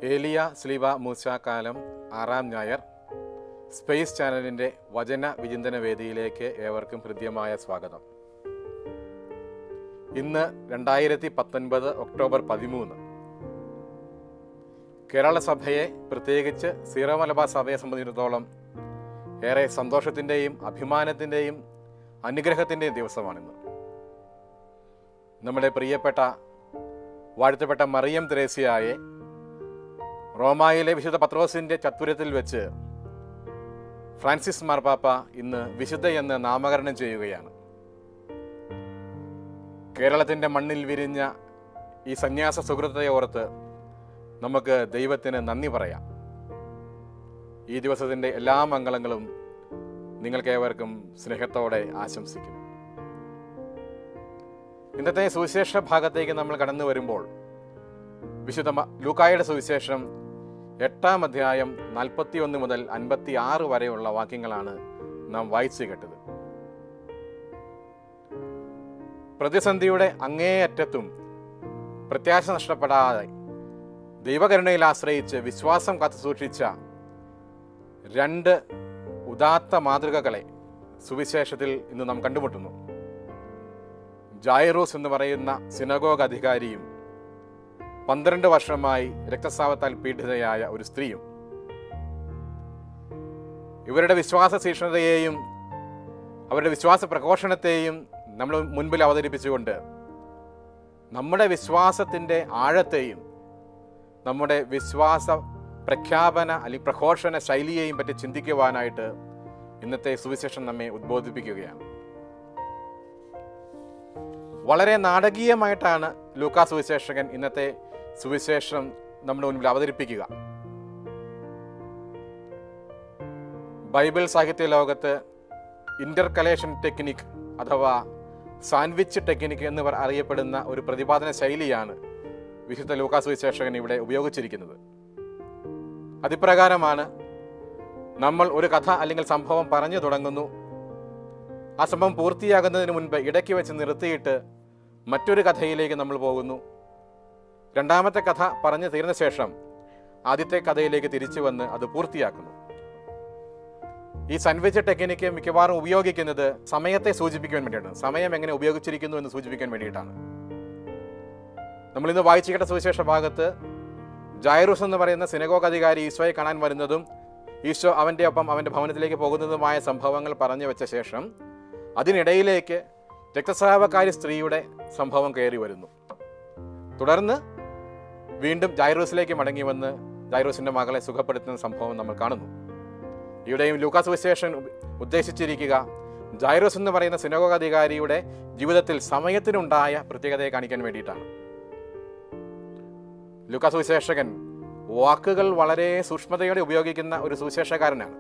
ഏലിയ സ്ലീബ മൂസ കാലം ആറാം ഞായർ സ്പേസ് ചാനലിൻ്റെ വചന വിചിന്തന വേദിയിലേക്ക് ഏവർക്കും ഹൃദ്യമായ സ്വാഗതം ഇന്ന് രണ്ടായിരത്തി പത്തൊൻപത് ഒക്ടോബർ പതിമൂന്ന് കേരള സഭയെ പ്രത്യേകിച്ച് സീറോ മലബാർ സഭയെ സംബന്ധിച്ചിടത്തോളം ഏറെ സന്തോഷത്തിൻ്റെയും അഭിമാനത്തിൻ്റെയും അനുഗ്രഹത്തിൻ്റെയും ദിവസമാണിന്ന് നമ്മുടെ പ്രിയപ്പെട്ട വാഴ്ത്തപ്പെട്ട മറിയം ത്രേസ്യയെ റോമായിലെ വിശുദ്ധ പത്രോസിൻ്റെ ചത്തുരത്തിൽ വെച്ച് ഫ്രാൻസിസ് മാർപ്പാപ്പ ഇന്ന് വിശുദ്ധ എന്ന് നാമകരണം ചെയ്യുകയാണ് കേരളത്തിൻ്റെ മണ്ണിൽ വിരിഞ്ഞ ഈ സന്യാസ സുഹൃത്തെ ഓർത്ത് നമുക്ക് ദൈവത്തിന് നന്ദി പറയാം ഈ ദിവസത്തിൻ്റെ എല്ലാ മംഗളങ്ങളും നിങ്ങൾക്കേവർക്കും സ്നേഹത്തോടെ ആശംസിക്കുന്നു ഇന്നത്തെ സുവിശേഷ ഭാഗത്തേക്ക് നമ്മൾ കടന്നു വരുമ്പോൾ വിശുദ്ധ മ- ലൂക്കായുടെ സുവിശേഷം എട്ടാം അധ്യായം നാൽപ്പത്തി ഒന്ന് മുതൽ അൻപത്തി ആറ് വരെയുള്ള വാക്യങ്ങളാണ് നാം വായിച്ചു കേട്ടത് പ്രതിസന്ധിയുടെ അങ്ങേയറ്റത്തും പ്രത്യാശ നഷ്ടപ്പെടാതെ ദൈവകരുണയിൽ ആശ്രയിച്ച് വിശ്വാസം കാത്തുസൂക്ഷിച്ച രണ്ട് ഉദാത്ത മാതൃകകളെ സുവിശേഷത്തിൽ ഇന്ന് നാം കണ്ടുമുട്ടുന്നു ജായറൂസ് എന്ന് പറയുന്ന സിനഗോഗ് അധികാരിയും പന്ത്രണ്ട് വർഷമായി രക്തസ്രാവത്താൽ പീഡിതയായ ഒരു സ്ത്രീയും ഇവരുടെ വിശ്വാസ തീക്ഷ്ണതയെയും അവരുടെ വിശ്വാസ പ്രഘോഷണത്തെയും നമ്മൾ മുൻപിൽ അവതരിപ്പിച്ചുകൊണ്ട് നമ്മുടെ വിശ്വാസത്തിൻ്റെ ആഴത്തെയും നമ്മുടെ വിശ്വാസ പ്രഖ്യാപന അല്ലെങ്കിൽ പ്രഘോഷണ ശൈലിയെയും പറ്റി ചിന്തിക്കുവാനായിട്ട് ഇന്നത്തെ സുവിശേഷം നമ്മെ ഉദ്ബോധിപ്പിക്കുകയാണ് വളരെ നാടകീയമായിട്ടാണ് ലൂക്കാ സുവിശേഷകൻ ഇന്നത്തെ സുവിശേഷം നമ്മുടെ മുൻപിൽ അവതരിപ്പിക്കുക ബൈബിൾ സാഹിത്യ ലോകത്ത് ഇന്റർകലേഷൻ ടെക്നിക് അഥവാ സാൻഡ്വിച്ച് ടെക്നിക് എന്ന് പറ- അറിയപ്പെടുന്ന ഒരു പ്രതിപാദന ശൈലിയാണ് വിശുദ്ധ ലൂക്കാ സുവിശേഷകൻ ഇവിടെ ഉപയോഗിച്ചിരിക്കുന്നത് അതിപ്രകാരമാണ് നമ്മൾ ഒരു കഥ അല്ലെങ്കിൽ സംഭവം പറഞ്ഞു തുടങ്ങുന്നു ആ സംഭവം പൂർത്തിയാകുന്നതിന് മുൻപ് ഇടയ്ക്ക് വെച്ച് നിർത്തിയിട്ട് മറ്റൊരു കഥയിലേക്ക് നമ്മൾ പോകുന്നു രണ്ടാമത്തെ കഥ പറഞ്ഞു തീർന്ന ശേഷം ആദ്യത്തെ കഥയിലേക്ക് തിരിച്ചു വന്ന് അത് പൂർത്തിയാക്കുന്നു ഈ സൻവിച്ച് ടെക്നിക്ക് മിക്കവാറും ഉപയോഗിക്കുന്നത് സമയത്തെ സൂചിപ്പിക്കാൻ വേണ്ടിയിട്ടാണ് സമയം എങ്ങനെ ഉപയോഗിച്ചിരിക്കുന്നു എന്ന് സൂചിപ്പിക്കാൻ വേണ്ടിയിട്ടാണ് നമ്മൾ ഇന്ന് വായിച്ചു കേട്ട സുവിശേഷ ഭാഗത്ത് ജൈറൂസ് എന്ന് പറയുന്ന സിനഗോഗ് അധികാരി ഈശോയെ കാണാൻ വരുന്നതും ഈശോ അവൻ്റെ ഒപ്പം അവൻ്റെ ഭവനത്തിലേക്ക് പോകുന്നതുമായ സംഭവങ്ങൾ പറഞ്ഞു വെച്ച ശേഷം അതിനിടയിലേക്ക് രക്തസ്രാവക്കാരി സ്ത്രീയുടെ സംഭവം കയറി വരുന്നു തുടർന്ന് വീണ്ടും ജൈറൂസിലേക്ക് മടങ്ങി വന്ന് ജൈറൂസിന്റെ മകളെ സുഖപ്പെടുത്തുന്ന സംഭവം നമ്മൾ കാണുന്നു ഇവിടെയും ലൂക്കാസ് വിശേഷൻ ഉദ്ദേശിച്ചിരിക്കുക ജൈറോസ് എന്ന് പറയുന്ന സിനഗോഗ് അധികാരിയുടെ ജീവിതത്തിൽ സമയത്തിനുണ്ടായ പ്രത്യേകതയെ കാണിക്കാൻ വേണ്ടിയിട്ടാണ് ലൂക്കാസ് സുവിശേഷകൻ വാക്കുകൾ വളരെ സൂക്ഷ്മതയോടെ ഉപയോഗിക്കുന്ന ഒരു സുവിശേഷകാരനാണ്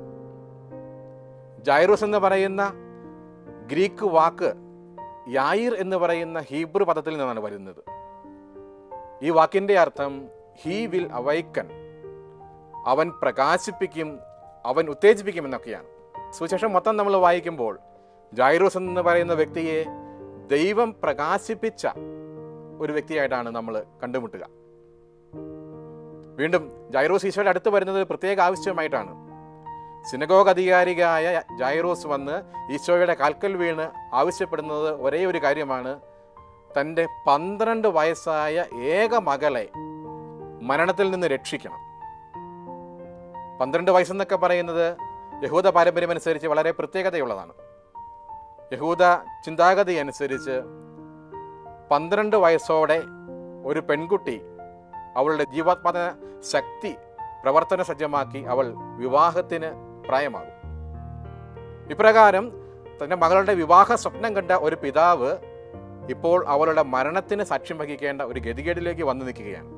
ജൈറോസ് എന്ന് പറയുന്ന ഗ്രീക്ക് വാക്ക് യായിർ എന്ന് പറയുന്ന ഹീബ്രു പദത്തിൽ നിന്നാണ് വരുന്നത് ഈ വാക്കിന്റെ അർത്ഥം ഹീ വിൽ അവൈക്കൻ അവൻ പ്രകാശിപ്പിക്കും അവൻ ഉത്തേജിപ്പിക്കും എന്നൊക്കെയാണ് സുവിശേഷം മൊത്തം നമ്മൾ വായിക്കുമ്പോൾ ജൈറൂസ് എന്ന് പറയുന്ന വ്യക്തിയെ ദൈവം പ്രകാശിപ്പിച്ച ഒരു വ്യക്തിയായിട്ടാണ് നമ്മൾ കണ്ടുമുട്ടുക വീണ്ടും ജൈറോസ് ഈശോയുടെ അടുത്ത് വരുന്നത് പ്രത്യേക ആവശ്യമായിട്ടാണ് സിനഗോഗ് അധികാരിയായ ജൈറോസ് വന്ന് ഈശോയുടെ കാൽക്കൽ വീണ് ആവശ്യപ്പെടുന്നത് ഒരേ ഒരു കാര്യമാണ് തൻ്റെ പന്ത്രണ്ട് വയസ്സായ ഏക മകളെ മരണത്തിൽ നിന്ന് രക്ഷിക്കണം പന്ത്രണ്ട് വയസ്സെന്നൊക്കെ പറയുന്നത് യഹൂദ പാരമ്പര്യം അനുസരിച്ച് വളരെ പ്രത്യേകതയുള്ളതാണ് യഹൂദ ചിന്താഗതി അനുസരിച്ച് പന്ത്രണ്ട് വയസ്സോടെ ഒരു പെൺകുട്ടി അവളുടെ ജീവോത്പാദന ശക്തി പ്രവർത്തന സജ്ജമാക്കി അവൾ വിവാഹത്തിന് പ്രായമാകും ഇപ്രകാരം തൻ്റെ മകളുടെ വിവാഹ സ്വപ്നം കണ്ട ഒരു പിതാവ് ഇപ്പോൾ അവളുടെ മരണത്തിന് സാക്ഷ്യം വഹിക്കേണ്ട ഒരു ഗതികേടിലേക്ക് വന്നു നിൽക്കുകയാണ്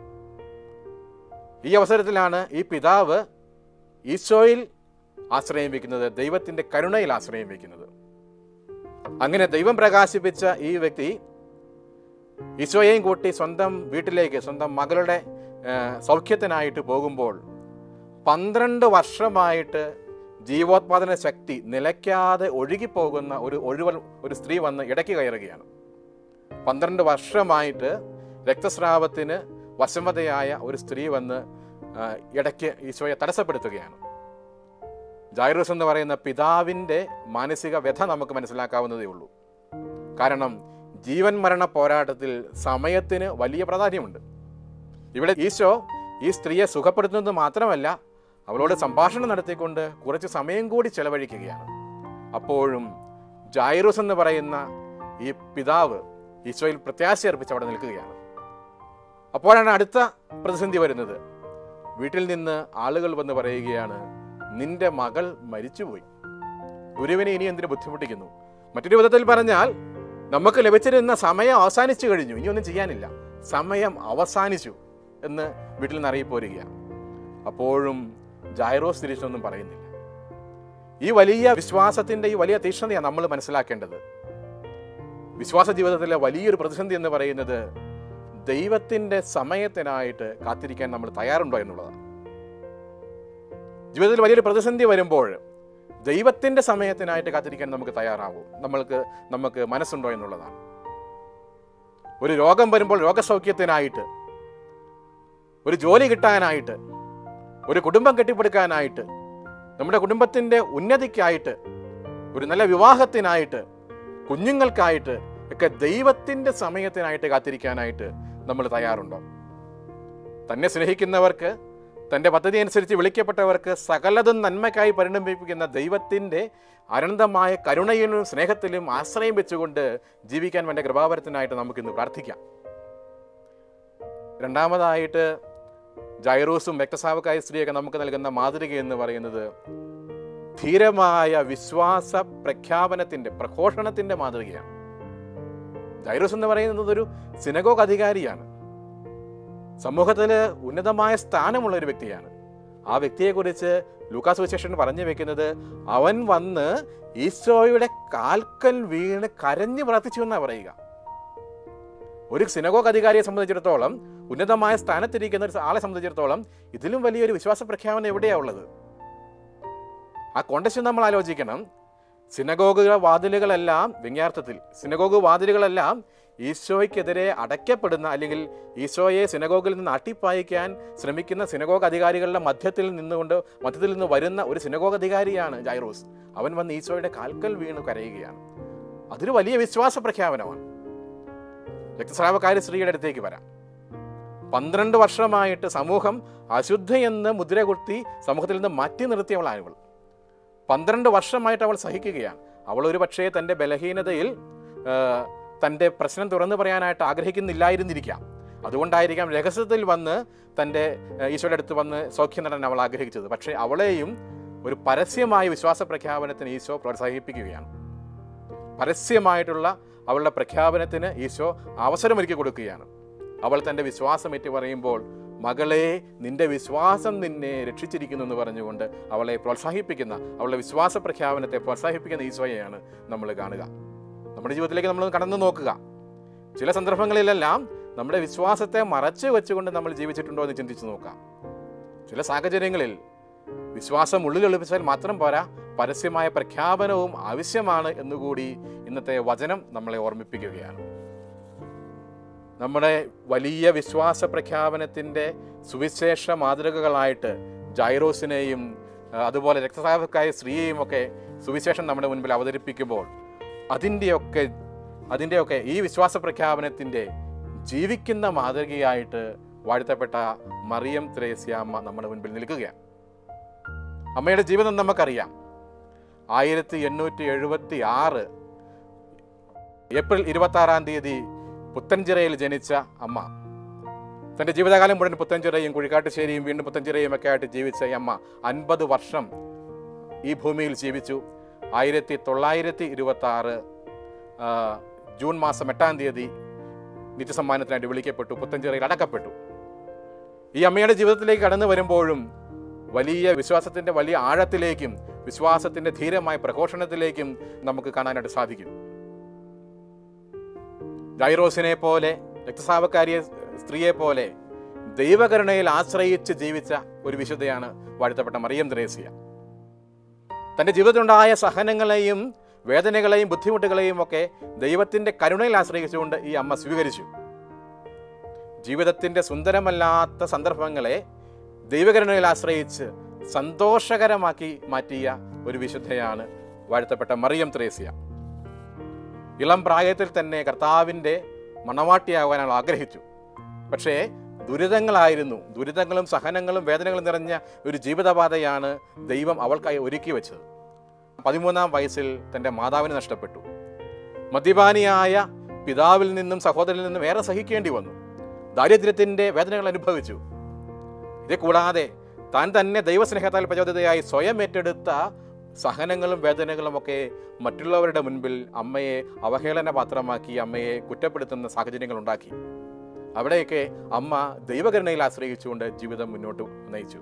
ഈ അവസരത്തിലാണ് ഈ പിതാവ് ഈശോയിൽ ആശ്രയം വയ്ക്കുന്നത് ദൈവത്തിൻ്റെ കരുണയിൽ ആശ്രയം വയ്ക്കുന്നത് അങ്ങനെ ദൈവം പ്രകാശിപ്പിച്ച ഈ വ്യക്തി ഈശോയെയും കൂട്ടി സ്വന്തം വീട്ടിലേക്ക് സ്വന്തം മകളുടെ ആ, സൗഖ്യത്തിനായിട്ട് പോകുമ്പോൾ പന്ത്രണ്ട് വർഷമായിട്ട് ജീവോത്പാദന ശക്തി നിലയ്ക്കാതെ ഒഴുകിപ്പോകുന്ന ഒരു ഒഴിവൽ ഒരു സ്ത്രീ വന്ന് ഇടയ്ക്ക് കയറുകയാണ് പന്ത്രണ്ട് വർഷമായിട്ട് രക്തസ്രാവത്തിന് വശംവതയായ ഒരു സ്ത്രീ വന്ന് ആ, ഇടയ്ക്ക് ഈശോയെ തടസ്സപ്പെടുത്തുകയാണ് ജൈറൂസ് എന്ന് പറയുന്ന പിതാവിൻ്റെ മാനസിക വ്യഥ നമുക്ക് മനസ്സിലാക്കാവുന്നതേ ഉള്ളൂ കാരണം ജീവൻ മരണ പോരാട്ടത്തിൽ സമയത്തിന് വലിയ പ്രാധാന്യമുണ്ട് ഇവിടെ ഈശോ ഈ സ്ത്രീയെ സുഖപ്പെടുത്തുന്നത് മാത്രമല്ല അവളോട് സംഭാഷണം നടത്തിക്കൊണ്ട് കുറച്ച് സമയം കൂടി ചെലവഴിക്കുകയാണ് അപ്പോഴും ജൈറൂസ് എന്ന് പറയുന്ന ഈ പിതാവ് ഈശോയിൽ പ്രത്യാശ അർപ്പിച്ച് അവിടെ നിൽക്കുകയാണ് അപ്പോഴാണ് അടുത്ത പ്രതിസന്ധി വരുന്നത് വീട്ടിൽ നിന്ന് ആളുകൾ വന്ന് പറയുകയാണ് നിന്റെ മകൾ മരിച്ചുപോയി ഗുരുവിനെ ഇനി എന്തിനു ബുദ്ധിമുട്ടിക്കുന്നു മറ്റൊരു വിധത്തിൽ പറഞ്ഞാൽ നമുക്ക് ലഭിച്ചിരുന്ന സമയം അവസാനിച്ചു കഴിഞ്ഞു ഇനി ഒന്നും ചെയ്യാനില്ല സമയം അവസാനിച്ചു എന്ന് വീട്ടിൽ നിന്ന് അറിയിപ്പ് വരികയാണ് അപ്പോഴും ജൈറോസ് തിരിച്ചൊന്നും പറയുന്നില്ല ഈ വലിയ വിശ്വാസത്തിന്റെ ഈ വലിയ തീക്ഷ്ണതയാണ് നമ്മൾ മനസ്സിലാക്കേണ്ടത് വിശ്വാസ ജീവിതത്തിലെ വലിയൊരു പ്രതിസന്ധി എന്ന് പറയുന്നത് ദൈവത്തിന്റെ സമയത്തിനായിട്ട് കാത്തിരിക്കാൻ നമ്മൾ തയ്യാറുണ്ടോ എന്നുള്ളതാണ് ജീവിതത്തിൽ വലിയൊരു പ്രതിസന്ധി വരുമ്പോൾ ദൈവത്തിന്റെ സമയത്തിനായിട്ട് കാത്തിരിക്കാൻ നമുക്ക് തയ്യാറാവും നമ്മൾക്ക് നമുക്ക് മനസ്സുണ്ടോ എന്നുള്ളതാണ് ഒരു രോഗം വരുമ്പോൾ രോഗസൗഖ്യത്തിനായിട്ട് ഒരു ജോലി കിട്ടാനായിട്ട് ഒരു കുടുംബം കെട്ടിപ്പടുക്കാനായിട്ട് നമ്മുടെ കുടുംബത്തിന്റെ ഉന്നതിക്കായിട്ട് ഒരു നല്ല വിവാഹത്തിനായിട്ട് കുഞ്ഞുങ്ങൾക്കായിട്ട് ഒക്കെ ദൈവത്തിന്റെ സമയത്തിനായിട്ട് കാത്തിരിക്കാനായിട്ട് നമ്മൾ തയ്യാറുണ്ടോ തന്നെ സ്നേഹിക്കുന്നവർക്ക് തൻ്റെ പദ്ധതി അനുസരിച്ച് വിളിക്കപ്പെട്ടവർക്ക് സകലതും നന്മയ്ക്കായി പരിണമിപ്പിക്കുന്ന ദൈവത്തിൻ്റെ അനന്തമായ കരുണയിലും സ്നേഹത്തിലും ആശ്രയം വെച്ചുകൊണ്ട് ജീവിക്കാൻ വേണ്ട കൃപാവരത്തിനായിട്ട് നമുക്കിന്ന് പ്രാർത്ഥിക്കാം രണ്ടാമതായിട്ട് ജൈറൂസും രക്തസാവക്കായ സ്ത്രീയൊക്കെ നമുക്ക് നൽകുന്ന മാതൃക എന്ന് പറയുന്നത് ധീരമായ വിശ്വാസ പ്രഖ്യാപനത്തിന്റെ പ്രഘോഷണത്തിന്റെ മാതൃകയാണ് ജൈറൂസ് എന്ന് പറയുന്നത് ഒരു സിനഗോഗ് അധികാരിയാണ് സമൂഹത്തിൽ ഉന്നതമായ സ്ഥാനമുള്ള ഒരു വ്യക്തിയാണ് ആ വ്യക്തിയെക്കുറിച്ച് ലൂക്കാസ് വിശേഷൻ പറഞ്ഞു വെക്കുന്നത് അവൻ വന്ന് ഈശോയുടെ കാൽക്കൽ വീണ് കരഞ്ഞു പ്രാർത്ഥിച്ചു എന്നാണ് പറയുക ഒരു സിനഗോഗ് അധികാരിയെ സംബന്ധിച്ചിടത്തോളം ഉന്നതമായ സ്ഥാനത്തിരിക്കുന്ന ഒരു ആളെ സംബന്ധിച്ചിടത്തോളം ഇതിലും വലിയൊരു വിശ്വാസ പ്രഖ്യാപനം എവിടെയാ ഉള്ളത് ആ കോണ്ടസ്റ്റ് നമ്മൾ ആലോചിക്കണം സിനഗോഗ് വാതിലുകളെല്ലാം വ്യംഗ്യാർത്ഥത്തിൽ സിനഗോഗ് വാതിലുകളെല്ലാം ഈശോയ്ക്കെതിരെ അടയ്ക്കപ്പെടുന്ന അല്ലെങ്കിൽ ഈശോയെ സിനഗോഗിൽ നിന്ന് അട്ടിപ്പായിക്കാൻ ശ്രമിക്കുന്ന സിനഗോഗ് അധികാരികളുടെ മധ്യത്തിൽ നിന്നുകൊണ്ട് മധ്യത്തിൽ നിന്ന് വരുന്ന ഒരു സിനഗോഗ് അധികാരിയാണ് ജൈറോസ് അവൻ വന്ന് ഈശോയുടെ കാൽക്കൽ വീണ് കരയുകയാണ് അതൊരു വലിയ വിശ്വാസ പ്രഖ്യാപനമാണ് രക്തസ്രാവക്കാരി സ്ത്രീയുടെ അടുത്തേക്ക് വരാം പന്ത്രണ്ട് വർഷമായിട്ട് സമൂഹം അശുദ്ധയെന്ന് മുദ്ര കുത്തി സമൂഹത്തിൽ നിന്ന് മാറ്റി നിർത്തിയവളാണ് ഇവൾ പന്ത്രണ്ട് വർഷമായിട്ട് അവൾ സഹിക്കുകയാണ് അവൾ ഒരു പക്ഷേ തൻ്റെ ബലഹീനതയിൽ ആ, തൻ്റെ പ്രശ്നം തുറന്നു പറയാനായിട്ട് ആഗ്രഹിക്കുന്നില്ലായിരുന്നിരിക്കാം അതുകൊണ്ടായിരിക്കാം രഹസ്യത്തിൽ വന്ന് തൻ്റെ ആ, ഈശോയുടെ അടുത്ത് വന്ന് സൗഖ്യം നേടാൻ അവൾ ആഗ്രഹിച്ചത് പക്ഷേ അവളെയും ഒരു പരസ്യമായ വിശ്വാസ പ്രഖ്യാപനത്തിന് ഈശോ പ്രോത്സാഹിപ്പിക്കുകയാണ് പരസ്യമായിട്ടുള്ള അവളുടെ പ്രഖ്യാപനത്തിന് ഈശോ അവസരമൊരുക്കി കൊടുക്കുകയാണ് അവൾ തൻ്റെ വിശ്വാസം ഏറ്റു പറയുമ്പോൾ മകളെ നിന്റെ വിശ്വാസം നിന്നെ രക്ഷിച്ചിരിക്കുന്നു എന്ന് പറഞ്ഞുകൊണ്ട് അവളെ പ്രോത്സാഹിപ്പിക്കുന്ന അവളുടെ വിശ്വാസ പ്രഖ്യാപനത്തെ പ്രോത്സാഹിപ്പിക്കുന്ന ഈശോയെയാണ് നമ്മൾ കാണുക നമ്മുടെ ജീവിതത്തിലേക്ക് നമ്മൾ കടന്നു നോക്കുക ചില സന്ദർഭങ്ങളിലെല്ലാം നമ്മുടെ വിശ്വാസത്തെ മറച്ചു വെച്ചുകൊണ്ട് നമ്മൾ ജീവിച്ചിട്ടുണ്ടോ എന്ന് ചിന്തിച്ചു നോക്കാം ചില സാഹചര്യങ്ങളിൽ വിശ്വാസം ഉള്ളിലൊളിപ്പിച്ചാൽ മാത്രം പോരാ പരസ്യമായ പ്രഖ്യാപനവും ആവശ്യമാണ് എന്നുകൂടി ഇന്നത്തെ വചനം നമ്മളെ ഓർമ്മിപ്പിക്കുകയാണ് നമ്മുടെ വലിയ വിശ്വാസ പ്രഖ്യാപനത്തിൻ്റെ സുവിശേഷ മാതൃകകളായിട്ട് ജൈറോസിനെയും ആ, അതുപോലെ രക്തസാവക്കായ സ്ത്രീയെയും ഒക്കെ സുവിശേഷം നമ്മുടെ മുൻപിൽ അവതരിപ്പിക്കുമ്പോൾ അതിൻ്റെയൊക്കെ അതിൻ്റെയൊക്കെ ഈ വിശ്വാസ പ്രഖ്യാപനത്തിൻ്റെ ജീവിക്കുന്ന മാതൃകയായിട്ട് വാഴ്ത്തപ്പെട്ട മറിയം ത്രേസ്യാമ്മ നമ്മുടെ മുൻപിൽ നിൽക്കുകയാണ് അമ്മയുടെ ജീവിതം നമുക്കറിയാം ആയിരത്തി എണ്ണൂറ്റി എഴുപത്തി ആറ് ഏപ്രിൽ ഇരുപത്തി ആറാം തീയതി പുത്തൻചിറയിൽ ജനിച്ച അമ്മ തൻ്റെ ജീവിതകാലം മുഴുവൻ പുത്തൻചിറയും കുഴിക്കാട്ടുശ്ശേരിയും വീണ്ടും പുത്തൻചിറയും ഒക്കെ ആയിട്ട് ജീവിച്ച ഈ അമ്മ അൻപത് വർഷം ഈ ഭൂമിയിൽ ജീവിച്ചു ആയിരത്തി തൊള്ളായിരത്തി ഇരുപത്തി ആറ് ജൂൺ മാസം എട്ടാം തീയതി നിത്യസമ്മാനത്തിനായിട്ട് വിളിക്കപ്പെട്ടു പുത്തൻചിറയിൽ അടക്കപ്പെട്ടു ഈ അമ്മയുടെ ജീവിതത്തിലേക്ക് കടന്നു വരുമ്പോഴും വലിയ വിശ്വാസത്തിൻ്റെ വലിയ ആഴത്തിലേക്കും വിശ്വാസത്തിൻ്റെ ധീരമായ പ്രഘോഷണത്തിലേക്കും നമുക്ക് കാണാനായിട്ട് സാധിക്കും ജൈറോസിനെ പോലെ രക്തസാവക്കാരിയെ സ്ത്രീയെ പോലെ ദൈവകരുണയിൽ ആശ്രയിച്ച് ജീവിച്ച ഒരു വിശുദ്ധയാണ് വാഴ്ത്തപ്പെട്ട മറിയം ത്രേസ്യ തൻ്റെ ജീവിതത്തിലുണ്ടായ സഹനങ്ങളെയും വേദനകളെയും ബുദ്ധിമുട്ടുകളെയും ഒക്കെ ദൈവത്തിൻ്റെ കരുണയിൽ ആശ്രയിച്ചുകൊണ്ട് ഈ അമ്മ സ്വീകരിച്ചു ജീവിതത്തിൻ്റെ സുന്ദരമല്ലാത്ത സന്ദർഭങ്ങളെ ദൈവകരുണയിൽ ആശ്രയിച്ച് സന്തോഷകരമാക്കി മാറ്റിയ ഒരു വിശുദ്ധയാണ് വാഴ്ത്തപ്പെട്ട മറിയം ത്രേസ്യ ഇളം പ്രായത്തിൽ തന്നെ കർത്താവിൻ്റെ മണവാട്ടിയാകാൻ അവൾ ആഗ്രഹിച്ചു പക്ഷേ ദുരിതങ്ങളായിരുന്നു ദുരിതങ്ങളും സഹനങ്ങളും വേദനകളും നിറഞ്ഞ ഒരു ജീവിതപാതയാണ് ദൈവം അവൾക്കായി ഒരുക്കി വെച്ചത് പതിമൂന്നാം വയസ്സിൽ തൻ്റെ മാതാവിനെ നഷ്ടപ്പെട്ടു മദ്യപാനിയായ പിതാവിൽ നിന്നും സഹോദരനിൽ നിന്നും ഏറെ സഹിക്കേണ്ടി വന്നു ദാരിദ്ര്യത്തിൻ്റെ വേദനകൾ അനുഭവിച്ചു ഇത് കൂടാതെ താൻ തന്നെ ദൈവസ്നേഹത്താൽ പ്രചോദിതയായി സ്വയം ഏറ്റെടുത്ത സഹനങ്ങളും വേദനകളും ഒക്കെ മറ്റുള്ളവരുടെ മുൻപിൽ അമ്മയെ അവഹേളന പാത്രമാക്കി അമ്മയെ കുറ്റപ്പെടുത്തുന്ന സാഹചര്യങ്ങൾ ഉണ്ടാക്കി അവിടെയൊക്കെ അമ്മ ദൈവകരുണയിൽ ആശ്രയിച്ചുകൊണ്ട് ജീവിതം മുന്നോട്ട് നയിച്ചു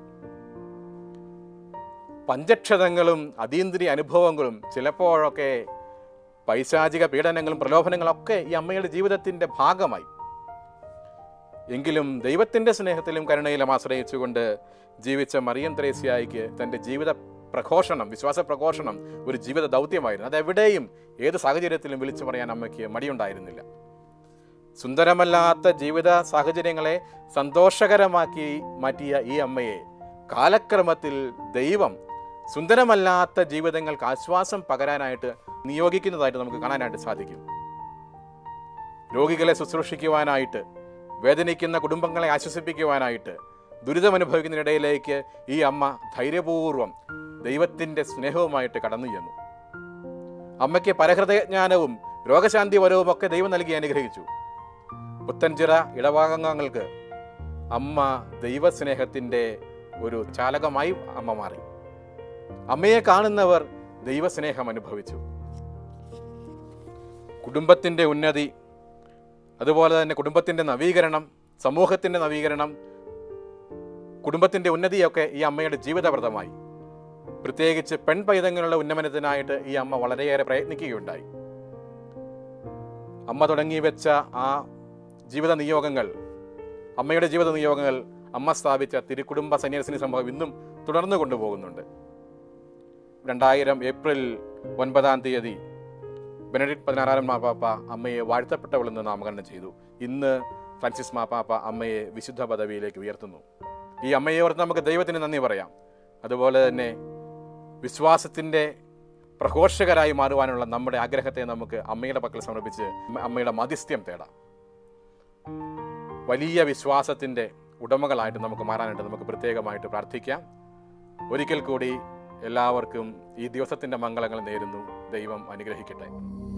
പഞ്ചക്ഷതങ്ങളും അതീന്ദ്രിയ അനുഭവങ്ങളും ചിലപ്പോഴൊക്കെ പൈശാചിക പീഡനങ്ങളും പ്രലോഭനങ്ങളൊക്കെ ഈ അമ്മയുടെ ജീവിതത്തിൻ്റെ ഭാഗമായി എങ്കിലും ദൈവത്തിൻ്റെ സ്നേഹത്തിലും കരുണയിലും ആശ്രയിച്ചുകൊണ്ട് ജീവിച്ച മറിയം ത്രേസ്യായിക്ക് തൻ്റെ ജീവിത പ്രഘോഷണം വിശ്വാസ പ്രഘോഷണം ഒരു ജീവിത ദൗത്യമായിരുന്നു അതെവിടെയും ഏത് സാഹചര്യത്തിലും വിളിച്ചു പറയാൻ അമ്മയ്ക്ക് മടിയുണ്ടായിരുന്നില്ല സുന്ദരമല്ലാത്ത ജീവിത സാഹചര്യങ്ങളെ സന്തോഷകരമാക്കി മാറ്റിയ ഈ അമ്മയെ കാലക്രമത്തിൽ ദൈവം സുന്ദരമല്ലാത്ത ജീവിതങ്ങൾക്ക് ആശ്വാസം പകരാനായിട്ട് നിയോഗിക്കുന്നതായിട്ട് നമുക്ക് കാണാനായിട്ട് സാധിക്കും രോഗികളെ ശുശ്രൂഷിക്കുവാനായിട്ട് വേദനിക്കുന്ന കുടുംബങ്ങളെ ആശ്വസിപ്പിക്കുവാനായിട്ട് ദുരിതമനുഭവിക്കുന്നതിനിടയിലേക്ക് ഈ അമ്മ ധൈര്യപൂർവ്വം ദൈവത്തിൻ്റെ സ്നേഹവുമായിട്ട് കടന്നു ചെന്നു അമ്മയ്ക്ക് പരഹൃദയജ്ഞാനവും രോഗശാന്തി വരവും ഒക്കെ ദൈവം നൽകി അനുഗ്രഹിച്ചു പുത്തൻചിറ ഇടവാംഗങ്ങൾക്ക് അമ്മ ദൈവസ്നേഹത്തിൻ്റെ ഒരു ചാലകമായി അമ്മ മാറി അമ്മയെ കാണുന്നവർ ദൈവസ്നേഹം അനുഭവിച്ചു കുടുംബത്തിൻ്റെ ഉന്നതി അതുപോലെ തന്നെ കുടുംബത്തിൻ്റെ നവീകരണം സമൂഹത്തിൻ്റെ നവീകരണം കുടുംബത്തിൻ്റെ ഉന്നതിയൊക്കെ ഈ അമ്മയുടെ ജീവിതവ്രതമായി പ്രത്യേകിച്ച് പെൺപൈതങ്ങളുടെ ഉന്നമനത്തിനായിട്ട് ഈ അമ്മ വളരെയേറെ പ്രയത്നിക്കുകയുണ്ടായി അമ്മ തുടങ്ങി വെച്ച ആ ജീവിത നിയോഗങ്ങൾ അമ്മയുടെ ജീവിത നിയോഗങ്ങൾ അമ്മ സ്ഥാപിച്ച തിരുക്കുടുംബ സന്യാസിനി സംഭവം ഇന്നും തുടർന്നു കൊണ്ടുപോകുന്നുണ്ട് രണ്ടായിരം ഏപ്രിൽ ഒൻപതാം തീയതി ബെനഡിക്ട് പതിനാറാം മാപ്പാപ്പ അമ്മയെ വാഴ്ത്തപ്പെട്ടവളെന്ന് നാമകരണം ചെയ്തു ഇന്ന് ഫ്രാൻസിസ് മാപ്പാപ്പ അമ്മയെ വിശുദ്ധ പദവിയിലേക്ക് ഉയർത്തുന്നു ഈ അമ്മയെ ഓർത്ത് നമുക്ക് ദൈവത്തിന് നന്ദി പറയാം അതുപോലെ തന്നെ വിശ്വാസത്തിൻ്റെ പ്രഘോഷകരായി മാറുവാനുള്ള നമ്മുടെ ആഗ്രഹത്തെ നമുക്ക് അമ്മയുടെ പക്കൽ സമർപ്പിച്ച് അമ്മയുടെ മധ്യസ്ഥ്യം തേടാം വലിയ വിശ്വാസത്തിൻ്റെ ഉടമകളായിട്ട് നമുക്ക് മാറാനായിട്ട് നമുക്ക് പ്രത്യേകമായിട്ട് പ്രാർത്ഥിക്കാം ഒരിക്കൽ കൂടി എല്ലാവർക്കും ഈ ദിവസത്തിൻ്റെ മംഗളങ്ങൾ നേരുന്നു ദൈവം അനുഗ്രഹിക്കട്ടെ